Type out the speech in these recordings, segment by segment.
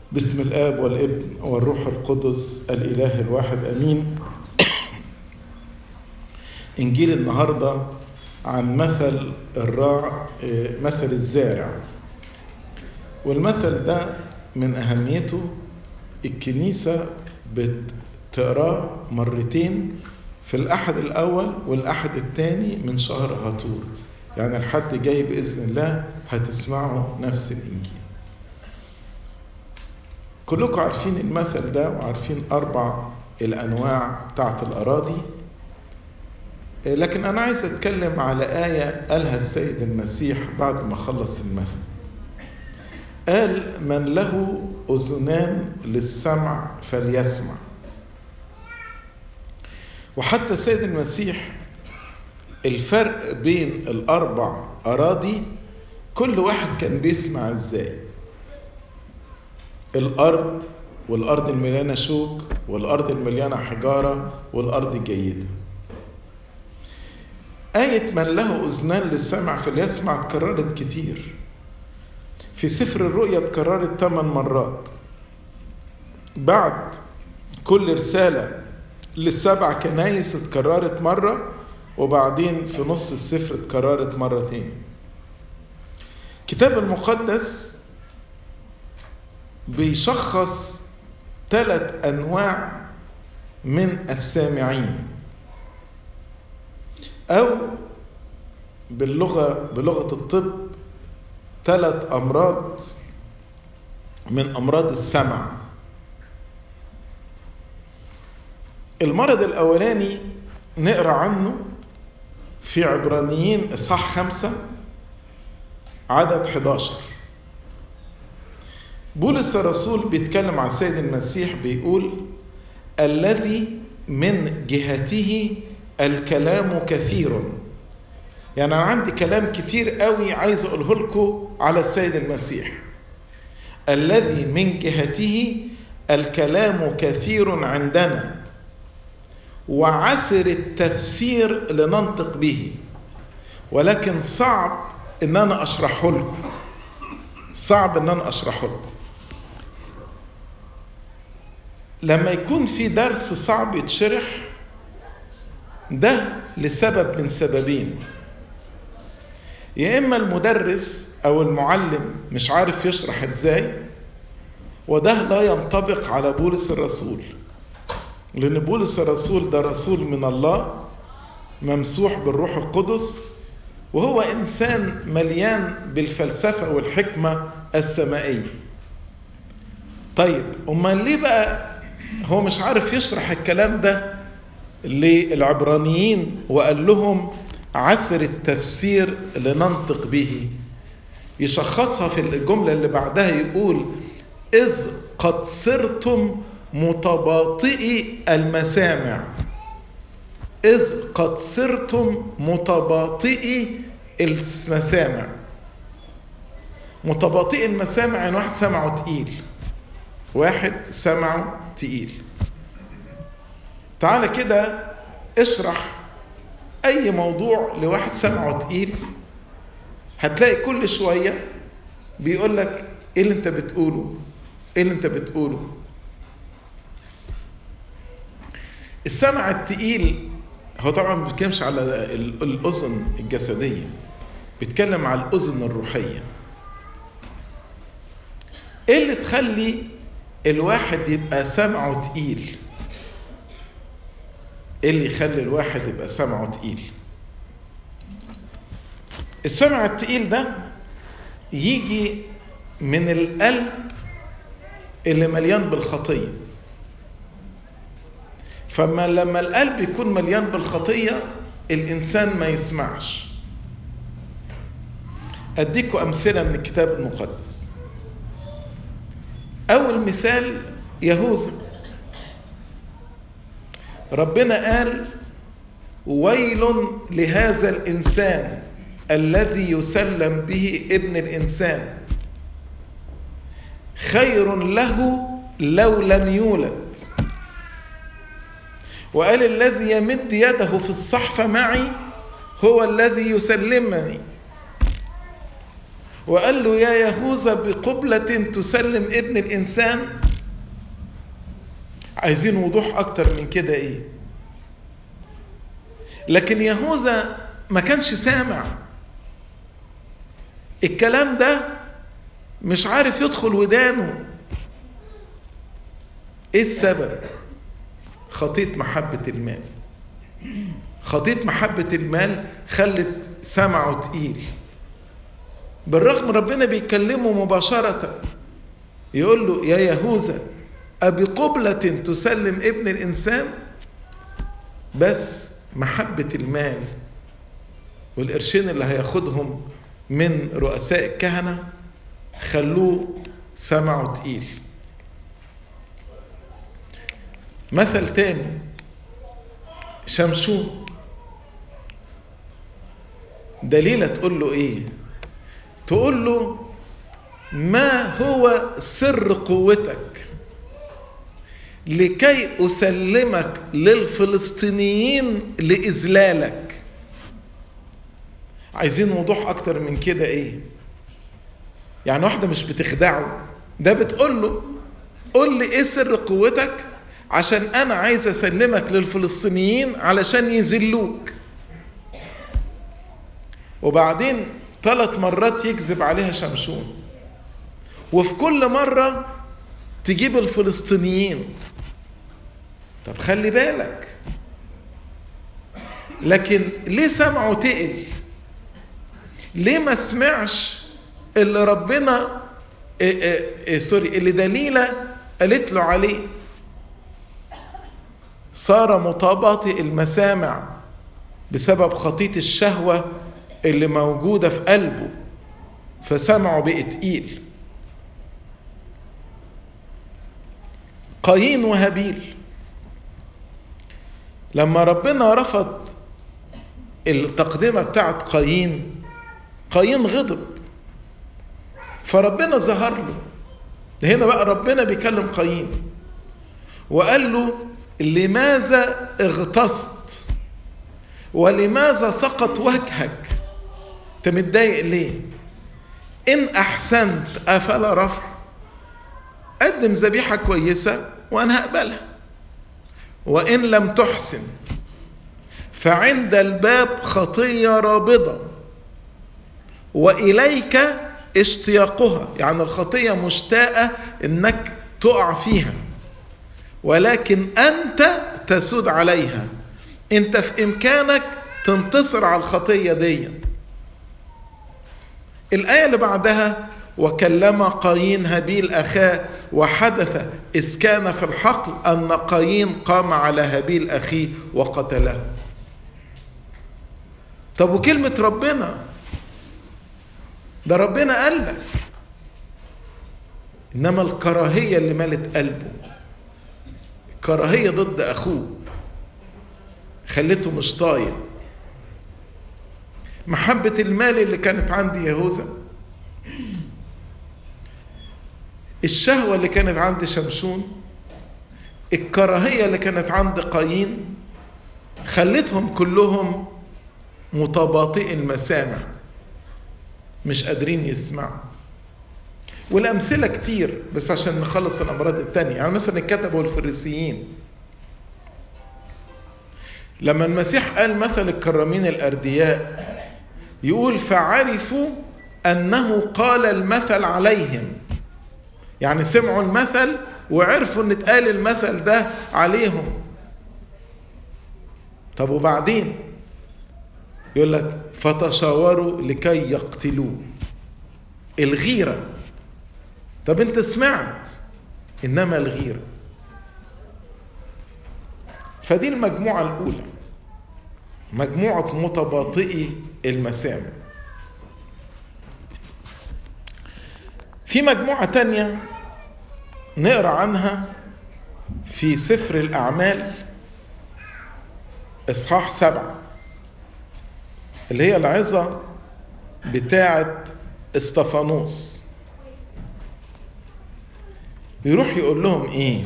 بسم الآب والابن والروح القدس الإله الواحد أمين إنجيل النهاردة عن مثل الراع مثل الزارع والمثل ده من أهميته الكنيسة بتقراه مرتين في الأحد الأول والأحد الثاني من شهر هاتور يعني الحد جاي بإذن الله هتسمعوا نفس الإنجيل كلكم عارفين المثل ده وعارفين أربع الأنواع بتاعت الأراضي لكن أنا عايز أتكلم على آية قالها السيد المسيح بعد ما خلص المثل قال من له أذنان للسمع فليسمع وحتى السيد المسيح الفرق بين الأربع أراضي كل واحد كان بيسمع إزاي الأرض والأرض المليانة شوك والأرض المليانة حجارة والأرض الجيدة آية من له أذنان للسمع فليسمع اتكررت كتير في سفر الرؤيا اتكررت ثمان مرات بعد كل رسالة للسبع كنايس اتكررت مرة وبعدين في نص السفر اتكررت مرتين الكتاب المقدس بيشخص ثلاث أنواع من السامعين أو باللغة بلغة الطب ثلاث أمراض من أمراض السمع المرض الأولاني نقرأ عنه في عبرانيين إصحاح خمسة عدد 11 بولس الرسول بيتكلم عن السيد المسيح بيقول الذي من جهته الكلام كثير يعني انا عندي كلام كتير قوي عايز اقوله لكم على السيد المسيح الذي من جهته الكلام كثير عندنا وعسر التفسير لننطق به ولكن صعب ان انا اشرحه لكم صعب ان انا اشرحه لكم لما يكون في درس صعب يتشرح ده لسبب من سببين يا اما المدرس او المعلم مش عارف يشرح ازاي وده لا ينطبق على بولس الرسول لان بولس الرسول ده رسول من الله ممسوح بالروح القدس وهو انسان مليان بالفلسفه والحكمه السمائيه طيب امال ليه بقى هو مش عارف يشرح الكلام ده للعبرانيين وقال لهم عسر التفسير لننطق به يشخصها في الجمله اللي بعدها يقول اذ قد صرتم متباطئي المسامع إذ قد صرتم متباطئي المسامع متباطئي المسامع يعني واحد سمعه تقيل واحد سمعه تقيل تعالى كده اشرح أي موضوع لواحد سمعه تقيل هتلاقي كل شوية بيقول لك إيه اللي أنت بتقوله؟ إيه اللي أنت بتقوله؟ السمع التقيل هو طبعا ما بيتكلمش على الاذن الجسديه بيتكلم على الاذن الروحيه ايه اللي تخلي الواحد يبقى سمعه تقيل ايه اللي يخلي الواحد يبقى سمعه تقيل السمع التقيل ده يجي من القلب اللي مليان بالخطيه فما لما القلب يكون مليان بالخطية الإنسان ما يسمعش أديكم أمثلة من الكتاب المقدس أول مثال يهوذا ربنا قال ويل لهذا الإنسان الذي يسلم به ابن الإنسان خير له لو لم يولد وقال الذي يمد يده في الصحفة معي هو الذي يسلمني وقال له يا يهوذا بقبلة تسلم ابن الإنسان عايزين وضوح أكتر من كده إيه لكن يهوذا ما كانش سامع الكلام ده مش عارف يدخل ودانه ايه السبب خطية محبة المال خطية محبة المال خلت سمعه تقيل بالرغم ربنا بيكلمه مباشرة يقول له يا يهوذا أبي قبلة تسلم ابن الإنسان بس محبة المال والقرشين اللي هياخدهم من رؤساء الكهنة خلوه سمعه تقيل مثل تاني شمشون دليلة تقول له ايه تقول له ما هو سر قوتك لكي اسلمك للفلسطينيين لاذلالك عايزين وضوح اكتر من كده ايه يعني واحده مش بتخدعه ده بتقول له قول لي ايه سر قوتك عشان انا عايز اسلمك للفلسطينيين علشان يذلوك وبعدين ثلاث مرات يكذب عليها شمشون وفي كل مرة تجيب الفلسطينيين طب خلي بالك لكن ليه سمعه تقل ليه ما سمعش اللي ربنا إيه إيه إيه سوري اللي دليلة قالت له عليه صار متباطئ المسامع بسبب خطية الشهوة اللي موجودة في قلبه فسمعه بقى تقيل قايين وهابيل لما ربنا رفض التقدمة بتاعت قايين قايين غضب فربنا ظهر له هنا بقى ربنا بيكلم قايين وقال له لماذا اغتصت ولماذا سقط وجهك انت متضايق ليه ان احسنت افلا رفع قدم ذبيحه كويسه وانا هقبلها وان لم تحسن فعند الباب خطيه رابضه واليك اشتياقها يعني الخطيه مشتاقه انك تقع فيها ولكن انت تسود عليها انت في امكانك تنتصر على الخطيه دي الايه اللي بعدها وكلم قايين هابيل اخاه وحدث اذ كان في الحقل ان قايين قام على هابيل اخيه وقتله طب وكلمه ربنا ده ربنا قال لك انما الكراهيه اللي ملت قلبه كراهيه ضد اخوه خليته مش طايق محبة المال اللي كانت عند يهوذا الشهوة اللي كانت عند شمشون الكراهية اللي كانت عند قايين خلتهم كلهم متباطئ المسامع مش قادرين يسمعوا والأمثلة كتير بس عشان نخلص الأمراض التانية يعني مثلا الكتبة والفريسيين لما المسيح قال مثل الكرامين الأردياء يقول فعرفوا أنه قال المثل عليهم يعني سمعوا المثل وعرفوا أن اتقال المثل ده عليهم طب وبعدين يقول لك فتشاوروا لكي يقتلوه الغيرة طب انت سمعت انما الغيره فدي المجموعة الأولى مجموعة متباطئي المسامع في مجموعة تانية نقرأ عنها في سفر الأعمال إصحاح سبعة اللي هي العظة بتاعة استفانوس يروح يقول لهم إيه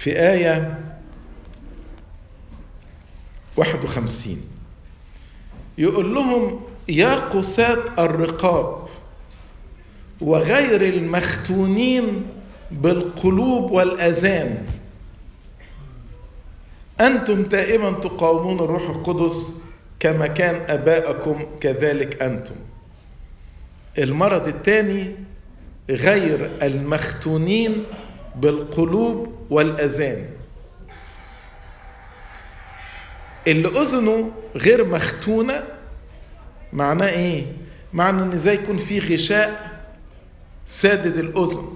في آية 51 يقول لهم يا قساة الرقاب وغير المختونين بالقلوب والأذان أنتم دائما تقاومون الروح القدس كما كان أباءكم كذلك أنتم المرض الثاني غير المختونين بالقلوب والأذان اللي أذنه غير مختونة معناه إيه؟ معنى إن زي يكون في غشاء سادد الأذن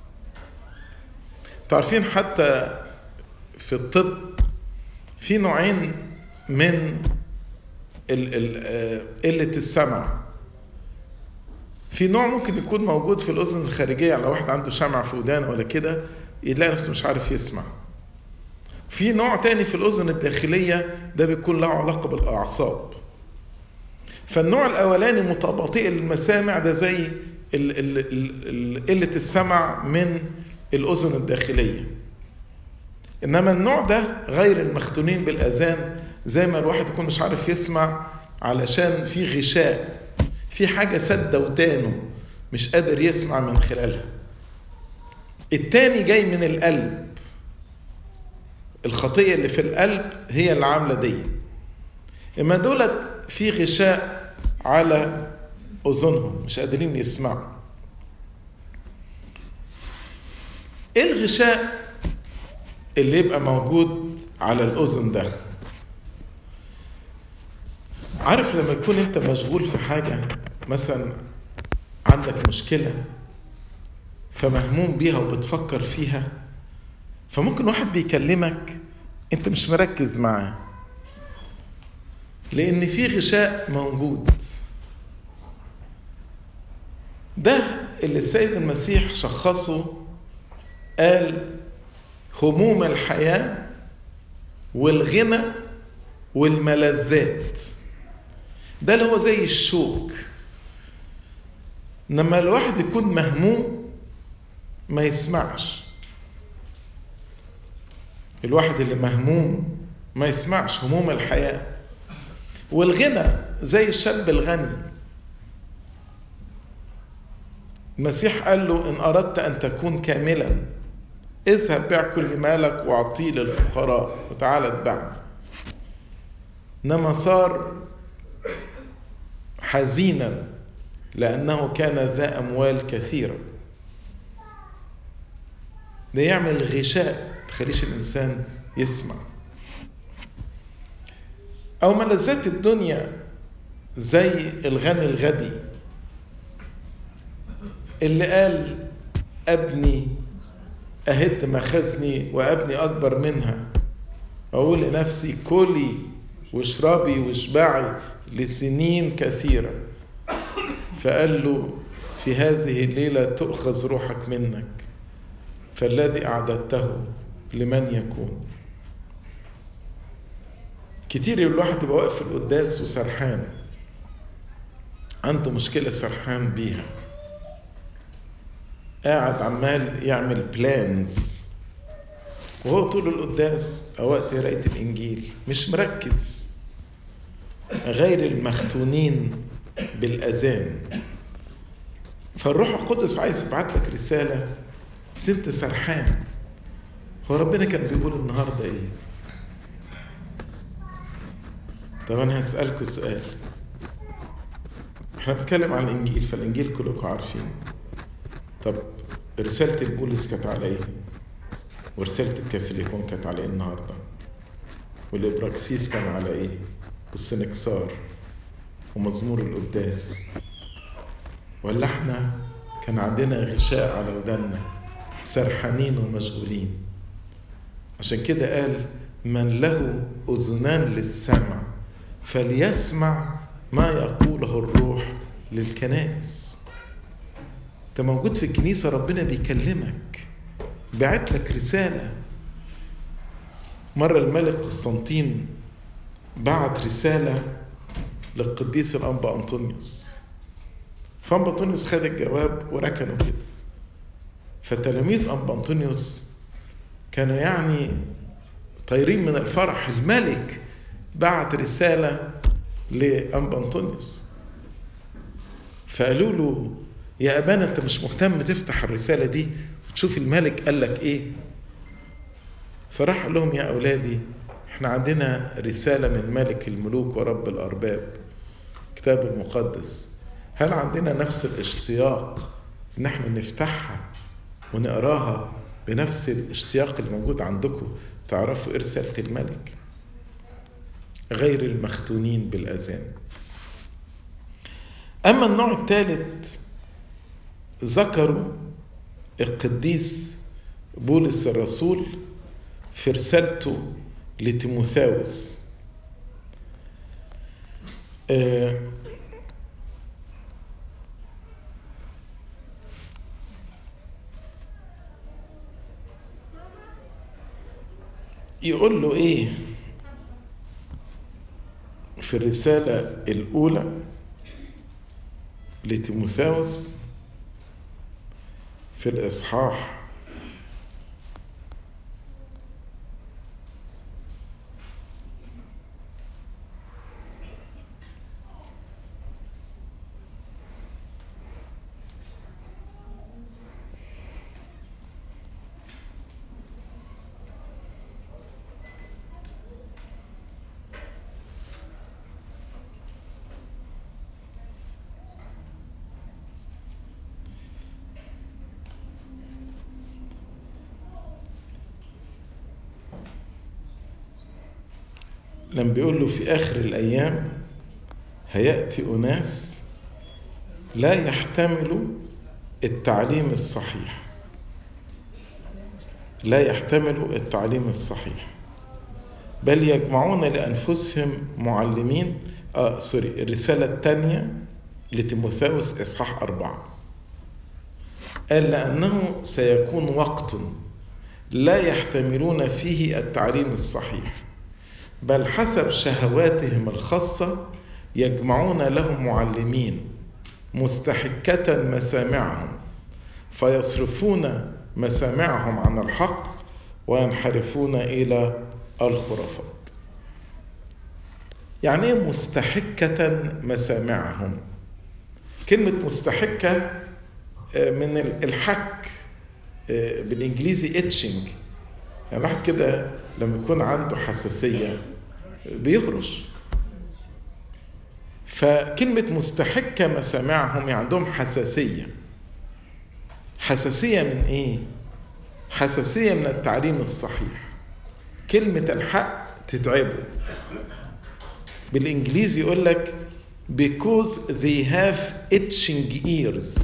تعرفين حتى في الطب في نوعين من قلة السمع في نوع ممكن يكون موجود في الأذن الخارجية لو واحد عنده شمع في ودانه ولا كده يلاقي نفسه مش عارف يسمع في نوع تاني في الأذن الداخلية ده بيكون له علاقة بالأعصاب فالنوع الأولاني متباطئ المسامع ده زي قلة السمع من الأذن الداخلية إنما النوع ده غير المختونين بالأذان زي ما الواحد يكون مش عارف يسمع علشان في غشاء في حاجة سد ودانه مش قادر يسمع من خلالها التاني جاي من القلب الخطية اللي في القلب هي اللي عاملة دي إما دولت في غشاء على أذنهم مش قادرين يسمعوا إيه الغشاء اللي يبقى موجود على الأذن ده عارف لما يكون انت مشغول في حاجة مثلا عندك مشكلة فمهموم بيها وبتفكر فيها فممكن واحد بيكلمك انت مش مركز معاه لان في غشاء موجود ده اللي السيد المسيح شخصه قال هموم الحياة والغنى والملذات ده اللي هو زي الشوك لما الواحد يكون مهموم ما يسمعش الواحد اللي مهموم ما يسمعش هموم الحياة والغنى زي الشاب الغني المسيح قال له إن أردت أن تكون كاملا اذهب بيع كل مالك واعطيه للفقراء وتعالى اتبعني انما صار حزينا لانه كان ذا اموال كثيره ده يعمل غشاء تخليش الانسان يسمع او ملذات الدنيا زي الغني الغبي اللي قال ابني أهد مخازني وأبني أكبر منها أقول لنفسي كلي واشربي واشبعي لسنين كثيرة فقال له في هذه الليلة تؤخذ روحك منك فالذي أعددته لمن يكون كتير الواحد يبقى واقف في القداس وسرحان عنده مشكلة سرحان بيها قاعد عمال يعمل بلانز وهو طول القداس او وقت قرايه الانجيل مش مركز غير المختونين بالاذان فالروح القدس عايز يبعت لك رساله بس انت سرحان هو ربنا كان بيقول النهارده ايه طب انا هسالكوا سؤال احنا بنتكلم عن الانجيل فالانجيل كلكم عارفين طب رسالة البولس كانت على ايه؟ ورسالة الكاثوليكون كانت على ايه النهارده؟ والإبراكسيس كان على ايه؟ والسنكسار ومزمور القداس ولا احنا كان عندنا غشاء على ودنا سرحانين ومشغولين عشان كده قال من له أذنان للسمع فليسمع ما يقوله الروح للكنائس انت موجود في الكنيسة ربنا بيكلمك بعت لك رسالة مرة الملك قسطنطين بعت رسالة للقديس الأنبا أنطونيوس فأنبا أنطونيوس خد الجواب وركنه كده فتلاميذ أنبا أنطونيوس كانوا يعني طايرين من الفرح الملك بعت رسالة لأنبا أنطونيوس فقالوا له يا أبانا أنت مش مهتم تفتح الرسالة دي وتشوف الملك قال لك إيه فراح قال لهم يا أولادي احنا عندنا رسالة من ملك الملوك ورب الأرباب كتاب المقدس هل عندنا نفس الاشتياق ان احنا نفتحها ونقراها بنفس الاشتياق الموجود عندكم تعرفوا ايه رسالة الملك غير المختونين بالأذان أما النوع الثالث ذكروا القديس بولس الرسول في رسالته لتيموثاوس آه يقول له ايه في الرسالة الأولى لتيموثاوس في الإصحاح لما بيقول له في آخر الأيام هيأتي أناس لا يحتملوا التعليم الصحيح لا يحتملوا التعليم الصحيح بل يجمعون لأنفسهم معلمين آه سوري الرسالة الثانية لتيموثاوس إصحاح أربعة قال لأنه سيكون وقت لا يحتملون فيه التعليم الصحيح بل حسب شهواتهم الخاصة يجمعون لهم معلمين مستحكة مسامعهم فيصرفون مسامعهم عن الحق وينحرفون إلى الخرافات يعني ايه مستحكة مسامعهم كلمة مستحكة من الحك بالانجليزي اتشنج يعني واحد كده لما يكون عنده حساسية بيغرش فكلمة مستحكة مسامعهم يعني عندهم حساسية حساسية من ايه؟ حساسية من التعليم الصحيح كلمة الحق تتعبه بالانجليزي يقول لك because they have itching ears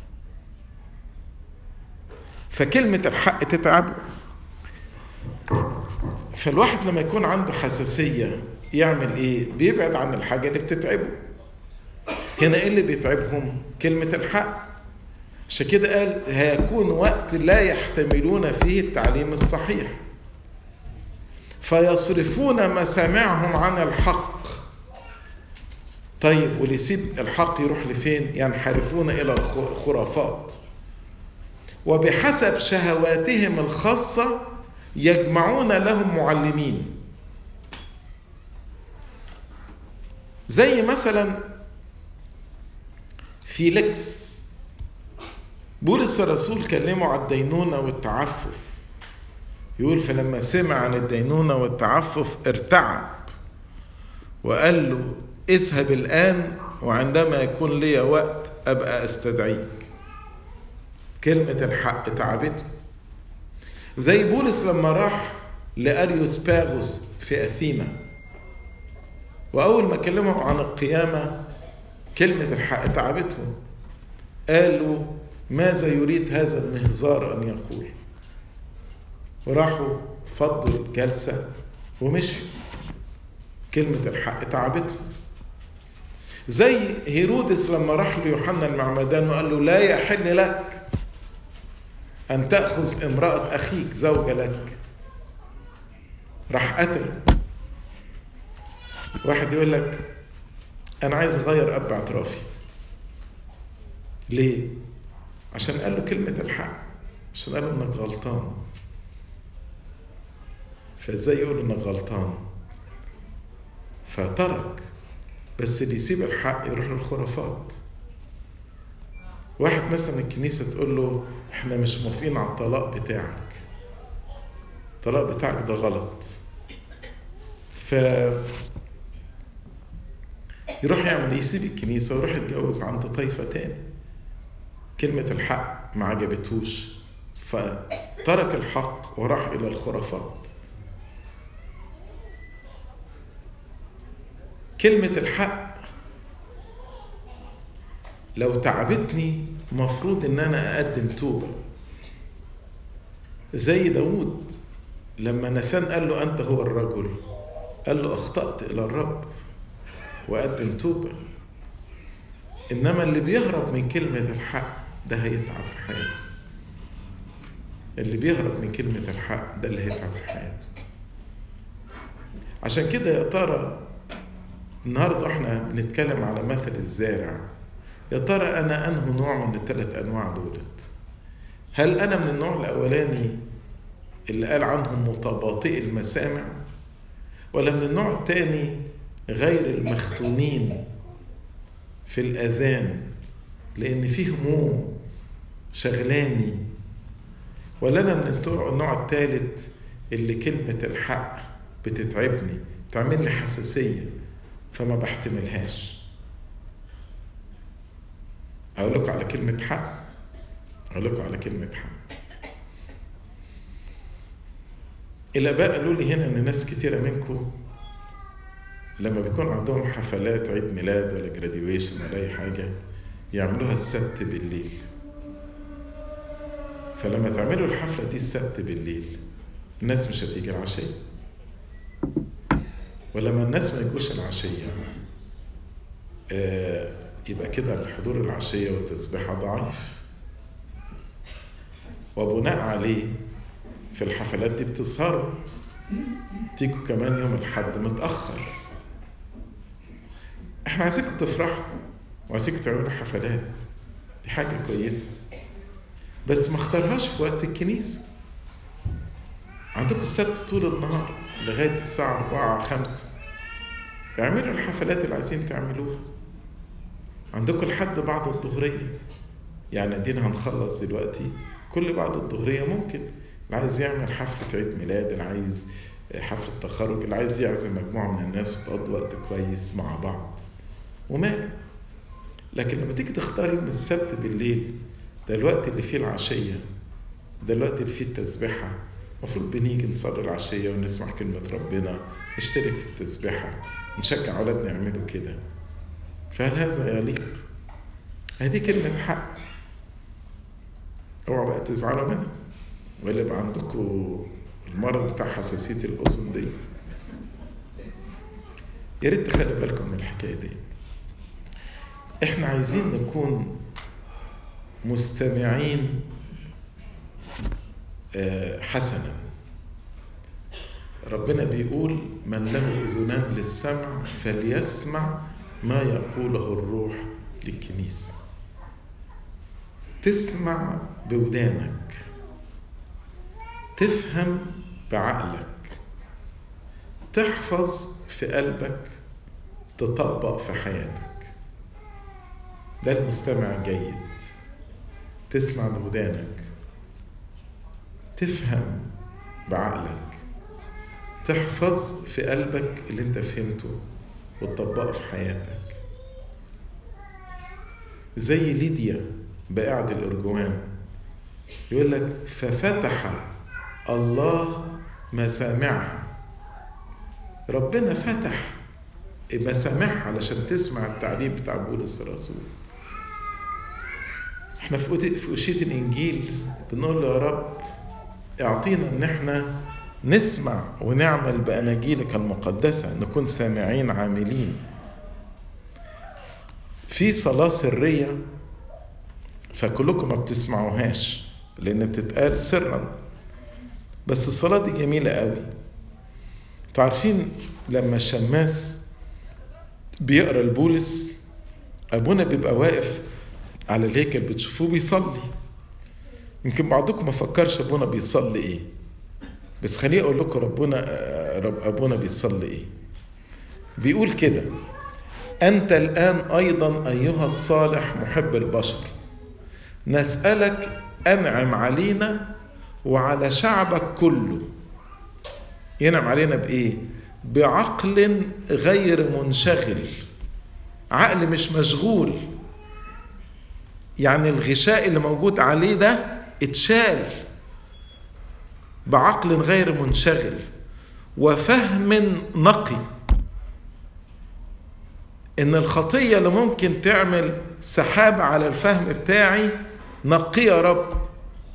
فكلمة الحق تتعبه فالواحد لما يكون عنده حساسية يعمل ايه؟ بيبعد عن الحاجة اللي بتتعبه هنا ايه اللي بيتعبهم؟ كلمة الحق عشان كده قال هيكون وقت لا يحتملون فيه التعليم الصحيح فيصرفون مسامعهم عن الحق طيب واللي يسيب الحق يروح لفين ينحرفون الى الخرافات وبحسب شهواتهم الخاصه يجمعون لهم معلمين زي مثلا فيليكس بولس الرسول كلمه على الدينونه والتعفف يقول فلما سمع عن الدينونه والتعفف ارتعب وقال له اذهب الان وعندما يكون لي وقت ابقى استدعيك كلمه الحق تعبته زي بولس لما راح لاريوس باغوس في اثينا واول ما كلمهم عن القيامه كلمه الحق تعبتهم قالوا ماذا يريد هذا المهزار ان يقول وراحوا فضوا الجلسه ومشوا كلمه الحق تعبتهم زي هيرودس لما راح ليوحنا المعمدان وقال له لا يحل لك أن تأخذ امرأة أخيك زوجة لك راح قتله واحد يقول لك أنا عايز أغير أب اعترافي ليه؟ عشان قال له كلمة الحق عشان قال له إنك غلطان فازاي يقول انك غلطان فترك بس اللي يسيب الحق يروح للخرافات واحد مثلا الكنيسة تقول له احنا مش موافقين على الطلاق بتاعك الطلاق بتاعك ده غلط ف يروح يعمل يسيب الكنيسة ويروح يتجوز عند طائفة تاني كلمة الحق ما عجبتهوش فترك الحق وراح إلى الخرافات كلمة الحق لو تعبتني مفروض ان انا اقدم توبة زي داود لما نثان قال له انت هو الرجل قال له اخطأت الى الرب وقدم توبة انما اللي بيهرب من كلمة الحق ده هيتعب في حياته اللي بيهرب من كلمة الحق ده اللي هيتعب في حياته عشان كده يا ترى النهارده احنا بنتكلم على مثل الزارع يا ترى انا انه نوع من الثلاث انواع دولت هل انا من النوع الاولاني اللي قال عنهم متباطئ المسامع ولا من النوع الثاني غير المختونين في الاذان لان في هموم شغلاني ولا انا من النوع الثالث اللي كلمه الحق بتتعبني بتعمل لي حساسيه فما بحتملهاش اقول لكم على كلمه حق اقول لكم على كلمه حق الاباء قالوا لي هنا ان ناس كتيره منكم لما بيكون عندهم حفلات عيد ميلاد ولا جراديويشن ولا اي حاجه يعملوها السبت بالليل فلما تعملوا الحفله دي السبت بالليل الناس مش هتيجي العشيه ولما الناس ما يجوش العشيه آه يبقى كده الحضور العشيه والتسبيحه ضعيف وبناء عليه في الحفلات دي بتسهروا تيجوا كمان يوم الحد متأخر احنا عايزينكم تفرحوا وعايزينكم تعملوا حفلات دي حاجة كويسة بس ما اختارهاش في وقت الكنيسة عندكم السبت طول النهار لغاية الساعة أربعة خمسة اعملوا الحفلات اللي عايزين تعملوها عندكم الحد بعد الظهرية يعني ادينا هنخلص دلوقتي كل بعد الظهرية ممكن اللي عايز يعمل حفلة عيد ميلاد اللي عايز حفلة تخرج اللي عايز يعزم مجموعة من الناس وتقضي وقت كويس مع بعض وماله لكن لما تيجي تختار يوم السبت بالليل ده الوقت اللي فيه العشية ده الوقت اللي فيه التسبيحة المفروض بنيجي نصلي العشية ونسمع كلمة ربنا نشترك في التسبيحة نشجع أولادنا يعملوا كده فهل هذا يليق؟ هذه كلمة حق اوعوا بقى تزعلوا منها ولا يبقى عندكم المرض بتاع حساسية الأذن دي يا ريت تخلي بالكم من الحكاية دي احنا عايزين نكون مستمعين حسنا ربنا بيقول من له اذنان للسمع فليسمع ما يقوله الروح للكنيسه تسمع بودانك تفهم بعقلك تحفظ في قلبك تطبق في حياتك ده المستمع الجيد تسمع بودانك تفهم بعقلك تحفظ في قلبك اللي انت فهمته وتطبقه في حياتك زي ليديا بقاعد الأرجوان يقول لك ففتح الله مسامعها ربنا فتح مسامعها علشان تسمع التعليم بتاع بولس الرسول احنا في أشية الإنجيل بنقول له يا رب اعطينا ان احنا نسمع ونعمل بأناجيلك المقدسة نكون سامعين عاملين في صلاة سرية فكلكم ما بتسمعوهاش لأن بتتقال سرا بس الصلاة دي جميلة قوي انتوا عارفين لما الشماس بيقرا البولس ابونا بيبقى واقف على الهيكل بتشوفوه بيصلي يمكن بعضكم ما فكرش ابونا بيصلي ايه بس خليني اقول لكم ربنا رب ابونا بيصلي ايه بيقول كده انت الان ايضا ايها الصالح محب البشر نسالك انعم علينا وعلى شعبك كله ينعم علينا بايه بعقل غير منشغل عقل مش مشغول يعني الغشاء اللي موجود عليه ده اتشال بعقل غير منشغل وفهم نقي ان الخطيه اللي ممكن تعمل سحابه على الفهم بتاعي نقي يا رب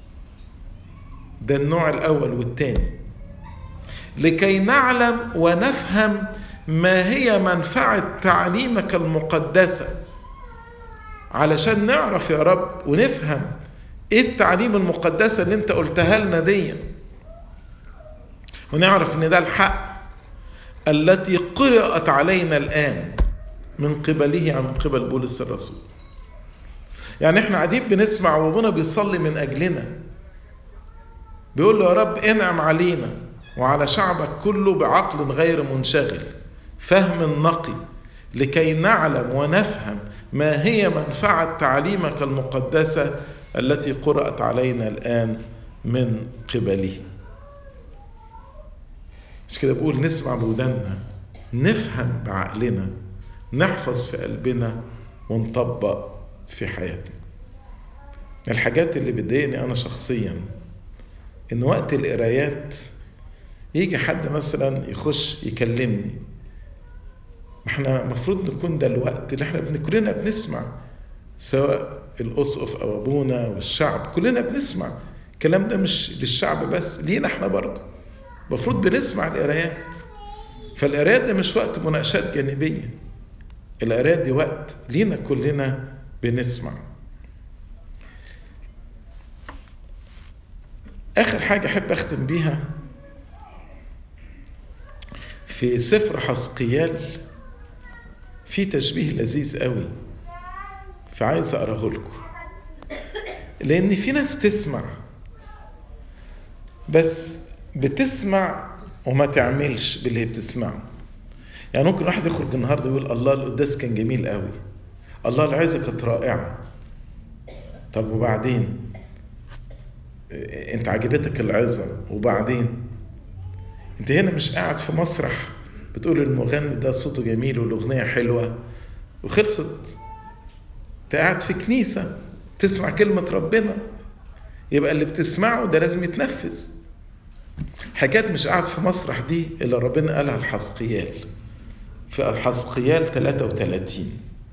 ده النوع الاول والتاني لكي نعلم ونفهم ما هي منفعه تعليمك المقدسه علشان نعرف يا رب ونفهم ايه التعليم المقدسه اللي انت قلتها لنا دي ونعرف ان ده الحق التي قرأت علينا الآن من قبله عن قبل بولس الرسول يعني احنا قاعدين بنسمع وابونا بيصلي من اجلنا بيقول له يا رب انعم علينا وعلى شعبك كله بعقل غير منشغل فهم نقي لكي نعلم ونفهم ما هي منفعة تعليمك المقدسة التي قرأت علينا الآن من قبله مش كده بقول نسمع بوداننا نفهم بعقلنا نحفظ في قلبنا ونطبق في حياتنا الحاجات اللي بتضايقني انا شخصيا ان وقت القرايات يجي حد مثلا يخش يكلمني احنا المفروض نكون ده الوقت اللي احنا كلنا بنسمع سواء الاسقف او ابونا والشعب كلنا بنسمع الكلام ده مش للشعب بس لينا احنا برضه المفروض بنسمع القرايات فالقرايات ده مش وقت مناقشات جانبيه القرايات دي وقت لينا كلنا بنسمع اخر حاجه احب اختم بيها في سفر حسقيال في تشبيه لذيذ قوي فعايز اقراه لكم لان في ناس تسمع بس بتسمع وما تعملش باللي هي بتسمعه يعني ممكن واحد يخرج النهارده يقول الله القداس كان جميل قوي الله العظه كانت رائعه طب وبعدين انت عجبتك العظه وبعدين انت هنا مش قاعد في مسرح بتقول المغني ده صوته جميل والاغنيه حلوه وخلصت انت قاعد في كنيسه تسمع كلمه ربنا يبقى اللي بتسمعه ده لازم يتنفذ حاجات مش قاعد في مسرح دي اللي ربنا قالها الحسقيال في حسقيال 33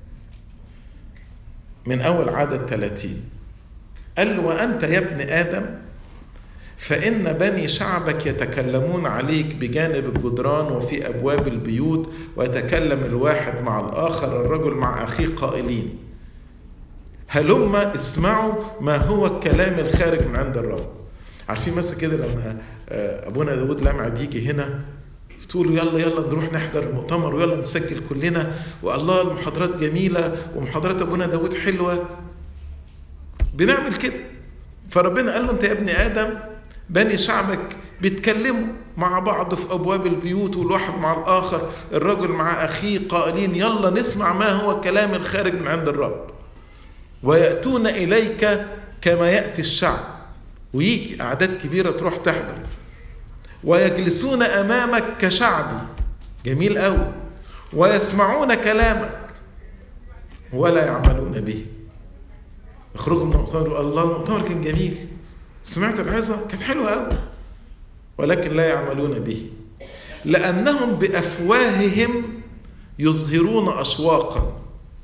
من أول عدد 30 قال له وأنت يا ابن آدم فإن بني شعبك يتكلمون عليك بجانب الجدران وفي أبواب البيوت ويتكلم الواحد مع الآخر الرجل مع أخيه قائلين هلم اسمعوا ما هو الكلام الخارج من عند الرب عارفين مثلا كده لما ابونا داود لمع بيجي هنا تقولوا يلا يلا نروح نحضر المؤتمر ويلا نسجل كلنا والله المحاضرات جميلة ومحاضرات ابونا داود حلوة بنعمل كده فربنا قال له انت يا ابن ادم بني شعبك بيتكلموا مع بعض في ابواب البيوت والواحد مع الاخر الرجل مع اخيه قائلين يلا نسمع ما هو الكلام الخارج من عند الرب وياتون اليك كما ياتي الشعب ويجي اعداد كبيره تروح تحضر ويجلسون امامك كشعبي جميل قوي ويسمعون كلامك ولا يعملون به يخرجوا من المؤتمر الله المؤتمر كان جميل سمعت العظة كانت حلوة قوي ولكن لا يعملون به لأنهم بأفواههم يظهرون أشواقا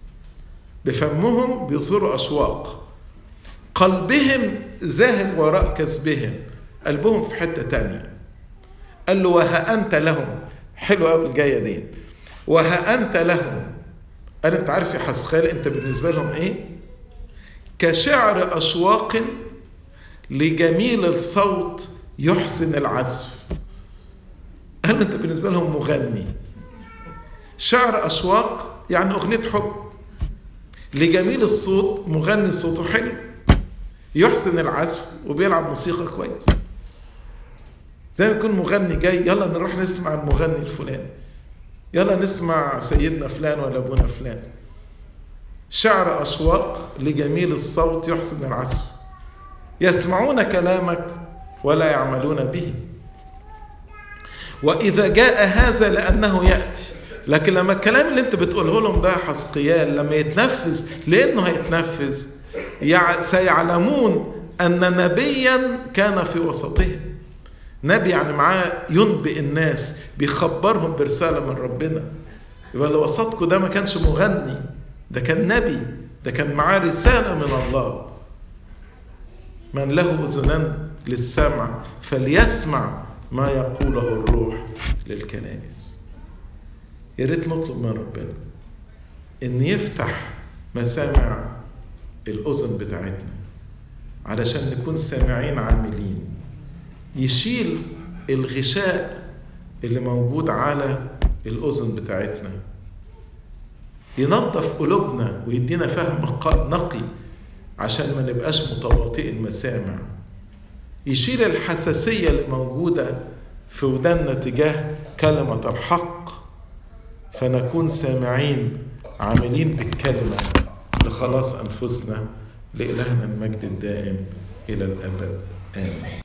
بفمهم بيظهروا أشواق قلبهم ذاهب وراء كسبهم قلبهم في حتة تانية قال له وها أنت لهم حلوة قوي الجاية دي وها أنت لهم قال أنت عارف يا حسخال أنت بالنسبة لهم إيه كشعر أشواق لجميل الصوت يحسن العزف قال أنت بالنسبة لهم مغني شعر أشواق يعني أغنية حب لجميل الصوت مغني صوته حلو يحسن العزف وبيلعب موسيقى كويس زي ما يكون مغني جاي يلا نروح نسمع المغني الفلاني يلا نسمع سيدنا فلان ولا ابونا فلان شعر اشواق لجميل الصوت يحسن العزف يسمعون كلامك ولا يعملون به واذا جاء هذا لانه ياتي لكن لما الكلام اللي انت بتقوله لهم ده حسقيال لما يتنفذ لانه هيتنفذ سيعلمون ان نبيا كان في وسطهم نبي يعني معاه ينبئ الناس بيخبرهم برساله من ربنا يبقى اللي وسطكم ده ما كانش مغني ده كان نبي ده كان معاه رساله من الله من له اذنان للسمع فليسمع ما يقوله الروح للكنائس يا ريت نطلب من ربنا ان يفتح مسامع الاذن بتاعتنا علشان نكون سامعين عاملين يشيل الغشاء اللي موجود على الاذن بتاعتنا ينظف قلوبنا ويدينا فهم نقي عشان ما نبقاش متواطئ المسامع يشيل الحساسية اللي موجودة في ودنا تجاه كلمة الحق فنكون سامعين عاملين بالكلمة لخلاص أنفسنا لإلهنا المجد الدائم إلى الأبد آمين